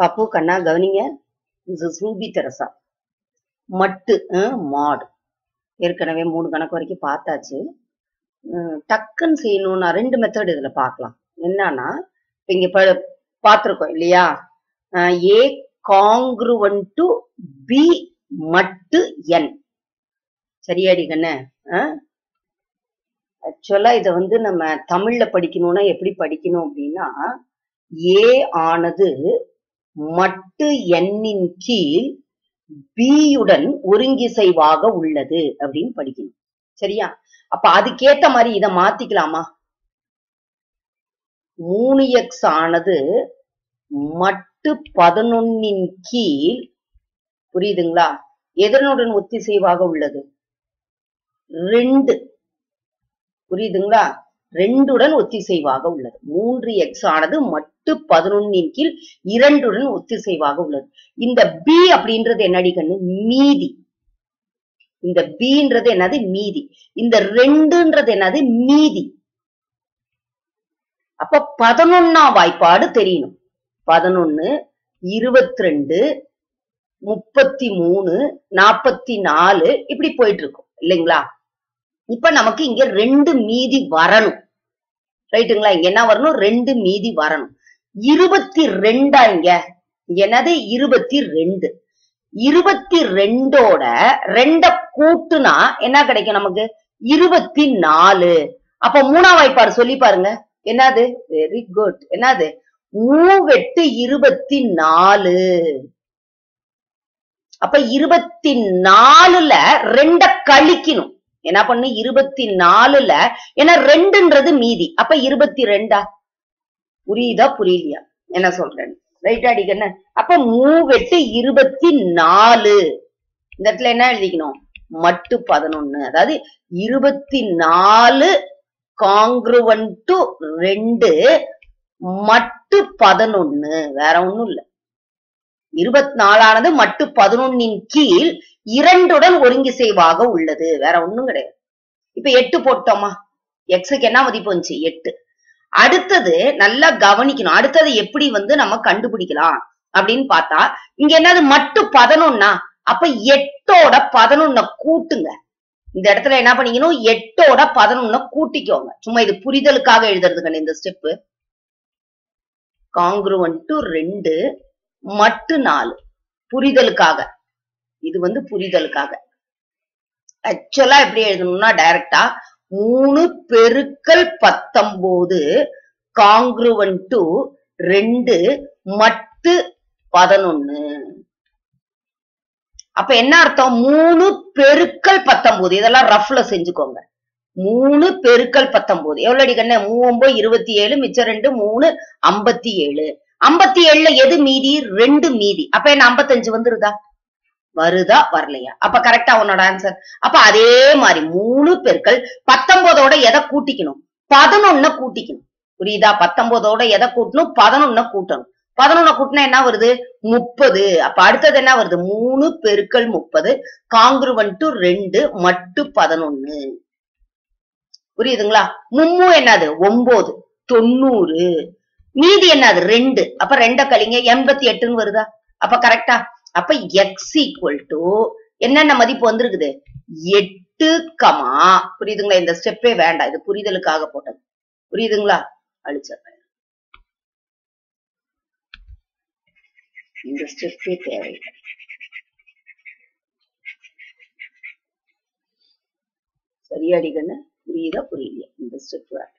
பாப்பு கண்ணா கவனிங்க this is Ruby Teresa மட்டு மாடு ஏற்கனவே மூணு கணக்கு வரைக்கும் பார்த்தாச்சு உம், டக்குன்னு செய்யணும்னா ரெண்டு மெத்தட் இதுல பார்க்கலாம் என்னன்னா இப்ப இங்க ப- பார்த்திருக்கோம் இல்லையா ஏ காங்க்ருவன் டு பி மட்டு என் சரியாடி கண்ணு ஆக்சுவலா இத வந்து நம்ம தமிழ்ல படிக்கணும்னா எப்படி படிக்கணும் அப்படின்னா ஏ ஆனது மட்டு எண்ணின் கீழ் பியுடன் ஒருங்கிசைவாக உள்ளது அப்படின்னு படிக்கணும் சரியா அப்ப அதுக்கேத்த மாதிரி இத மாத்திக்கலாமா மூணு எக்ஸ் ஆனது மட்டு பதினொன்னின் கீழ் புரியுதுங்களா எதனுடன் ஒத்திசைவாக உள்ளது ரெண்டு புரியுதுங்களா ரெண்டுடன் ஒத்திசைவாக உள்ளது மூன்று எக்ஸ் ஆனது மட்டு பதினொன்னின் கீழ் இரண்டுடன் ஒத்திசைவாக உள்ளது இந்த பி அப்படின்றது என்னடி கண்ணு மீதி இந்த பின்றது என்னது மீதி இந்த ரெண்டுன்றது என்னது மீதி அப்ப பதினொன்னாம் வாய்ப்பாடு தெரியணும் பதினொன்னு இருபத்தி ரெண்டு முப்பத்தி மூணு நாப்பத்தி நாலு இப்படி போயிட்டு இருக்கும் இல்லைங்களா இப்ப நமக்கு இங்க ரெண்டு மீதி வரணும் ரைட்டுங்களா இங்க என்ன வரணும் ரெண்டு மீதி வரணும் இருபத்தி ரெண்டா இங்க இங்க என்னது இருபத்தி ரெண்டு இருபத்தி ரெண்டோட ரெண்ட கூட்டுனா என்ன கிடைக்கும் நமக்கு இருபத்தி நாலு அப்ப மூணாம் வாய்ப்பாடு சொல்லி பாருங்க என்னது வெரி குட் என்னது மூவெட்டு இருபத்தி நாலு அப்ப இருபத்தி நாலுல ரெண்ட கழிக்கணும் என்ன பண்ணு இருபத்தி நாலுல ஏன்னா ரெண்டுன்றது மீதி அப்ப இருபத்தி ரெண்டா புரியுதா புரியலையா என்ன சொல்றேன் ரைட் அடிக்கண்ண அப்ப மூவெட்டு இருபத்தி நாலு இந்த இடத்துல என்ன எழுதிக்கணும் மட்டு பதினொன்னு அதாவது இருபத்தி நாலு காங்க்ருவன் டு ரெண்டு மட்டு பதினொன்னு வேற ஒண்ணும் இல்ல இருபத்தி நாலானது மட்டு பதினொன்னின் கீழ் இரண்டுடன் ஒருங்கிசைவாக உள்ளது வேற ஒண்ணும் கிடையாது இப்ப எட்டு போட்டோமா எக்ஸுக்கு என்ன மதிப்பு வந்துச்சு எட்டு அடுத்தது நல்லா கவனிக்கணும் அடுத்தது எப்படி வந்து நம்ம கண்டுபிடிக்கலாம் அப்படின்னு பார்த்தா இங்க என்னது மட்டு பதினொன்னா அப்ப எட்டோட பதினொன்ன கூட்டுங்க இந்த இடத்துல என்ன பண்ணிக்கணும் எட்டோட பதினொன்ன கூட்டிக்கோங்க சும்மா இது புரிதலுக்காக எழுதுறதுக்கு இந்த ஸ்டெப்பு காங்க்ருவன் டு ரெண்டு மட்டு நாலு புரிதலுக்காக இது வந்து புரிதலுக்காக ஆக்சுவலா எப்படி எழுதணும்னா டைரக்டா மூணு பெருக்கல் பத்தொன்பது காங்க்ருவன் டு ரெண்டு மட்டு பதினொன்னு அப்ப என்ன அர்த்தம் மூணு பெருக்கல் பத்தொன்பது இதெல்லாம் ரஃப்ல செஞ்சுக்கோங்க மூணு பெருக்கல் பத்தொன்பது எவ்வளவு அடிக்கண்ணே மூவொன்பது இருபத்தி ஏழு மிச்சம் ரெண்டு மூணு ஐம்பத்தி ஏழு ஐம்பத்தி ஏழுல எது மீதி ரெண்டு மீதி அப்ப என்ன ஐம்பத்தஞ்சு வந்துருதா வருதா வரலையா அப்ப கரெக்டா உன்னோட ஆன்சர் அப்ப அதே மாதிரி மூணு பெருக்கல் பத்தொன்பதோட எதை கூட்டிக்கணும் பதினொன்ன கூட்டிக்கணும் புரியுதா பத்தொன்பதோட எதை கூட்டணும் பதினொன்ன கூட்டணும் பதினொன்ன கூட்டினா என்ன வருது முப்பது அப்ப அடுத்தது என்ன வருது மூணு பெருக்கல் முப்பது காங்குருவன் டு ரெண்டு மட்டு பதினொன்னு புரியுதுங்களா மும்மு என்னது ஒன்பது தொண்ணூறு மீதி என்னது ரெண்டு அப்ப ரெண்ட கழிங்க எண்பத்தி எட்டுன்னு வருதா அப்ப கரெக்டா அப்ப எக்ஸ் ஈக்குவல் டு என்னென்ன மதிப்பு வந்திருக்குது எட்டு கமா புரியுதுங்களா இந்த ஸ்டெப்பே வேண்டாம் இது புரிதலுக்காக போட்டது புரியுதுங்களா அழிச்சிடுறேன் இந்த ஸ்டெப்பே தேவையில்லை சரியாடி கண்ணு புரியுதா புரியலையா இந்த ஸ்டெப் வேண்டாம்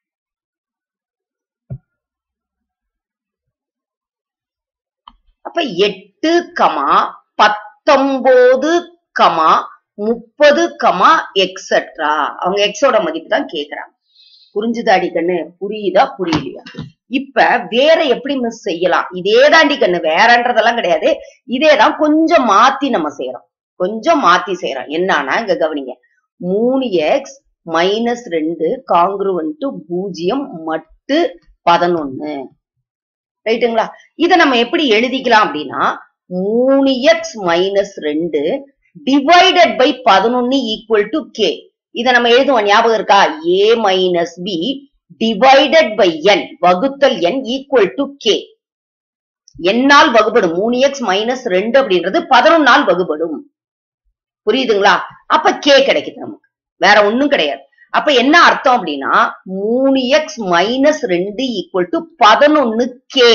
அப்ப எட்டு கமா பத்தொன்பது கமா முப்பது கமா எக்ஸட்ரா அவங்க எக்ஸோட மதிப்பு தான் கேக்குறாங்க புரிஞ்சுதாடி கண்ணு புரியுதா புரியலையா இப்ப வேற எப்படி மிஸ் செய்யலாம் இதே தாண்டி கண்ணு வேறன்றதெல்லாம் கிடையாது இதேதான் கொஞ்சம் மாத்தி நம்ம செய்யறோம் கொஞ்சம் மாத்தி செய்யறோம் என்னன்னா இங்க கவனிங்க மூணு எக்ஸ் மைனஸ் ரெண்டு காங்குருவன் டு பூஜ்ஜியம் மட்டு பதினொன்னு ரைட்டுங்களா இத நம்ம எப்படி எழுதிக்கலாம் அப்படின்னா மூணு எக்ஸ் மைனஸ் ரெண்டு டிவைடட் பை பதினொன்னு ஈக்குவல் டு கே இத நம்ம எழுதுவோம் ஞாபகம் இருக்கா A minus B divided by N வகுத்தல் என் ஈக்குவல் டு கே என்னால் வகுபடும் மூணு எக்ஸ் மைனஸ் ரெண்டு அப்படின்றது பதினொன்னால் வகுபடும் புரியுதுங்களா அப்ப கே கிடைக்குது நமக்கு வேற ஒண்ணும் கிடையாது அப்ப என்ன அர்த்தம் அப்படின்னா மூணு எக்ஸ் மைனஸ் ரெண்டு ஈக்குவல் டு பதினொன்னு கே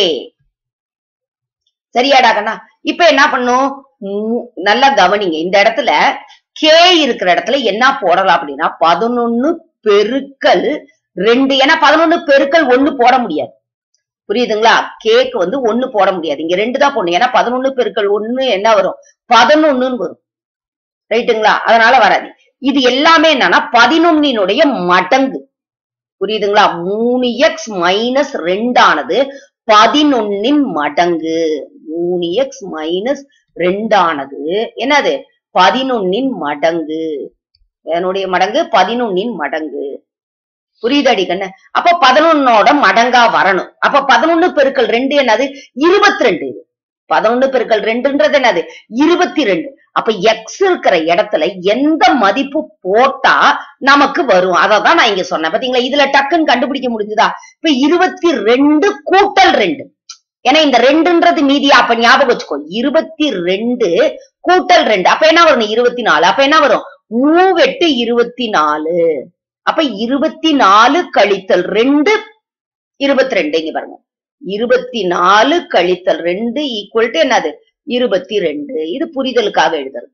சரியாடா கண்ணா இப்ப என்ன பண்ணும் மூ- நல்லா கவனிங்க இந்த இடத்துல கே இருக்கிற இடத்துல என்ன போடலாம் அப்படின்னா பதினொன்னு பெருக்கல் ரெண்டு ஏன்னா பதினொன்னு பெருக்கல் ஒண்ணு போட முடியாது புரியுதுங்களா கேக்கு வந்து ஒண்ணு போட முடியாது இங்க ரெண்டு தான் போடணும் ஏன்னா பதினொன்னு பெருக்கல் ஒண்ணு என்ன வரும் பதினொன்னுன்னு வரும் ரைட்டுங்களா அதனால வராது இது எல்லாமே என்னன்னா பதினொன்னினுடைய மடங்கு புரியுதுங்களா மூணு எக்ஸ் மைனஸ் ரெண்டானது பதினொன்னின் மடங்கு மூணு எக்ஸ் மைனஸ் ரெண்டானது என்னது பதினொன்னின் மடங்கு என்னுடைய மடங்கு பதினொன்னின் மடங்கு புரியுதாடி கண்ணு அப்ப பதினொன்னோட மடங்கா வரணும் அப்ப பதினொன்னு பெருக்கல் ரெண்டு என்னது இருபத்தி ரெண்டு பதினொன்னு பெருக்கல் ரெண்டுன்றது என்னது இருபத்தி ரெண்டு அப்ப எக்ஸ் இருக்கிற இடத்துல எந்த மதிப்பு போட்டா நமக்கு வரும் அததான் நான் இங்க சொன்னேன் பாத்தீங்களா இதுல டக்குன்னு கண்டுபிடிக்க முடிஞ்சுதா இப்ப இருபத்தி ரெண்டு கூட்டல் ரெண்டு ஏன்னா இந்த ரெண்டுன்றது மீதியா அப்ப ஞாபகம் வச்சுக்கோ இருபத்தி ரெண்டு கூட்டல் ரெண்டு அப்ப என்ன வரும் இருபத்தி நாலு அப்ப என்ன வரும் மூவெட்டு இருபத்தி நாலு அப்ப இருபத்தி நாலு கழித்தல் ரெண்டு இருபத்தி ரெண்டு இங்க பாருங்க இருபத்தி நாலு கழித்தல் ரெண்டு ஈக்குவல் டு என்னது இருபத்தி ரெண்டு இது புரிதலுக்காக எழுதுறது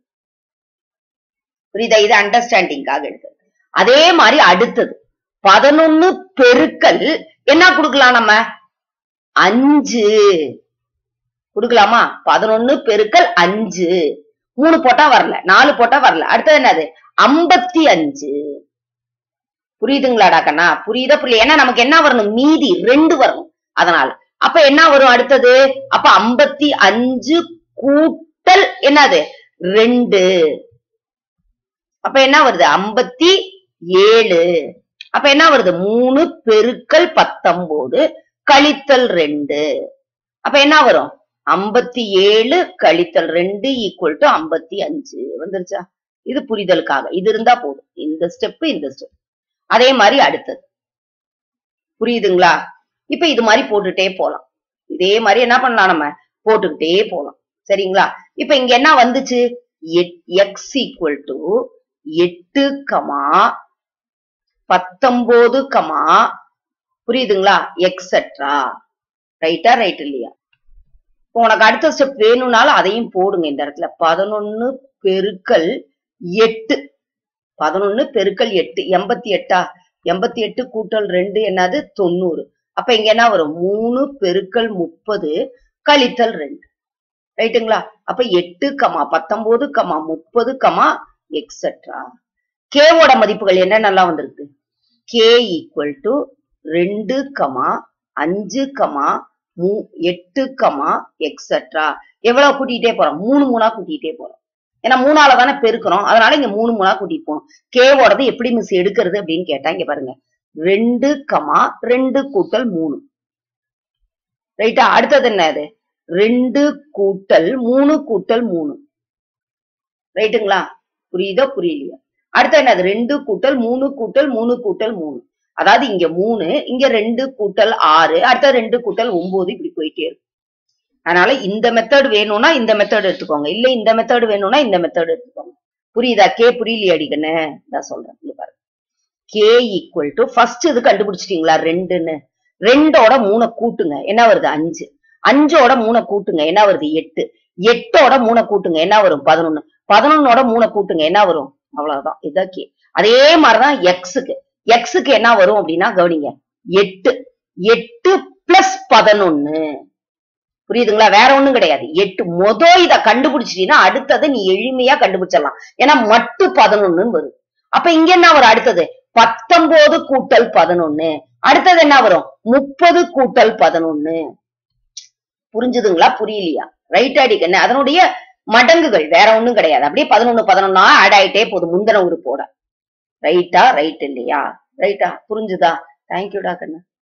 புரியுதா இது அண்டர்ஸ்டாண்டிங்காக எழுதுறது அதே மாதிரி அடுத்தது பதினொன்னு பெருக்கல் என்ன கொடுக்கலாம் நம்ம அஞ்சு கொடுக்கலாமா பதினொன்னு பெருக்கல் அஞ்சு மூணு போட்டா வரல நாலு போட்டா வரல அடுத்தது என்னது ஐம்பத்தி அஞ்சு புரியுதுங்களாடா கண்ணா புரியுதா புரியல ஏன்னா நமக்கு என்ன வரணும் மீதி ரெண்டு வரணும் அதனால அப்ப என்ன வரும் அடுத்தது அப்ப ஐம்பத்தி அஞ்சு கூட்டல் என்னது ரெண்டு அப்ப என்ன வருது ஐம்பத்தி ஏழு அப்ப என்ன வருது மூணு பெருக்கல் பத்தொன்பது கழித்தல் ரெண்டு அப்ப என்ன வரும் ஐம்பத்தி ஏழு கழித்தல் ரெண்டு ஈக்குவல் டு ஐம்பத்தி அஞ்சு வந்துருச்சா இது புரிதலுக்காக இது இருந்தா போதும் இந்த ஸ்டெப் இந்த ஸ்டெப் அதே மாதிரி அடுத்தது புரியுதுங்களா இப்ப இது மாதிரி போட்டுட்டே போலாம் இதே மாதிரி என்ன பண்ணலாம் நம்ம போட்டுக்கிட்டே போலாம் சரிங்களா இப்ப இங்க என்ன வந்துச்சு எக்ஸ் ஈக்குவல் டு எட்டு கமா பத்தொன்பது கமா புரியுதுங்களா எக்ஸெட்ரா ரைட்டா ரைட் இல்லையா இப்போ உனக்கு அடுத்த ஸ்டெப் வேணும்னாலும் அதையும் போடுங்க இந்த இடத்துல பதினொன்னு பெருக்கல் எட்டு பதினொன்னு பெருக்கல் எட்டு எண்பத்தி எட்டா எண்பத்தி எட்டு கூட்டல் ரெண்டு என்னது தொண்ணூறு அப்ப இங்க என்ன வரும் மூணு பெருக்கல் முப்பது கழித்தல் ரெண்டு ரைட்டுங்களா அப்ப எட்டு கமா பத்தொன்பது கமா முப்பது கமா எக்ஸெட்ரா கேவோட மதிப்புகள் என்னென்னலாம் வந்திருக்கு கே ஈக்குவல் டு ரெண்டு கமா அஞ்சு கமா மூ எட்டு கமா எக்ஸெட்ரா எவ்வளவு கூட்டிகிட்டே போறோம் மூணு மூணா கூட்டிகிட்டே போறோம் ஏன்னா மூணால தானே பெருக்கிறோம் அதனால இங்க மூணு மூணா கூட்டிட்டு போகணும் கேவோடது எப்படி மிஸ் எடுக்கிறது அப்படின்னு கேட்டா இங்க பாருங்க ரெண்டு கமா ரெண்டு கூட்டல் மூணு ரைட்டா அடுத்தது என்னது ரெண்டு கூட்டல் மூணு கூட்டல் மூணு ரைட்டுங்களா புரியுதா புரியலையா அடுத்து என்னது ரெண்டு கூட்டல் மூணு கூட்டல் மூணு கூட்டல் மூணு அதாவது இங்க மூணு இங்க ரெண்டு கூட்டல் ஆறு அடுத்த ரெண்டு கூட்டல் ஒன்பது இப்படி போயிட்டே இருக்கும் அதனால இந்த மெத்தட் வேணும்னா இந்த மெத்தட் எடுத்துக்கோங்க இல்ல இந்த மெத்தட் வேணும்னா இந்த மெத்தட் எடுத்துக்கோங்க புரியுதா கே புரியலையா அடிக்கண்ணே நான் சொல்றேன் இங்க பாருங்க கே ஈக்குவல் டு ஃபர்ஸ்ட் இது கண்டுபிடிச்சிட்டீங்களா ரெண்டுன்னு ரெண்டோட மூணை கூட்டுங்க என்ன வருது அஞ்சு அஞ்சோட மூணை கூட்டுங்க என்ன வருது எட்டு எட்டோட மூணை கூட்டுங்க என்ன வரும் பதினொன்னு பதினொன்னோட மூணை கூட்டுங்க என்ன வரும் அவ்வளவுதான் இதான் கே அதே மாதிரிதான் எக்ஸுக்கு எக்ஸுக்கு என்ன வரும் அப்படின்னா கவனிங்க எட்டு எட்டு பிளஸ் பதினொன்னு புரியுதுங்களா வேற ஒண்ணும் கிடையாது எட்டு மொத இத கண்டுபிடிச்சிட்டீங்கன்னா அடுத்தது நீ எளிமையா கண்டுபிடிச்சிடலாம் ஏன்னா மட்டு பதினொன்னுன்னு வரும் அப்ப இங்க என்ன வரும் அடுத்தது பத்தொன்பது கூட்டல் பதினொன்னு அடுத்தது என்ன வரும் முப்பது கூட்டல் பதினொன்னு புரிஞ்சுதுங்களா புரியலையா ரைட் அடிக்கண்ணு அதனுடைய மடங்குகள் வேற ஒண்ணும் கிடையாது அப்படியே பதினொன்னு பதினொன்னா ஆட் ஆயிட்டே போதும் முந்தின உறுப்போட ரைட்டா ரைட் இல்லையா ரைட்டா புரிஞ்சுதா தேங்க்யூடா கண்ணு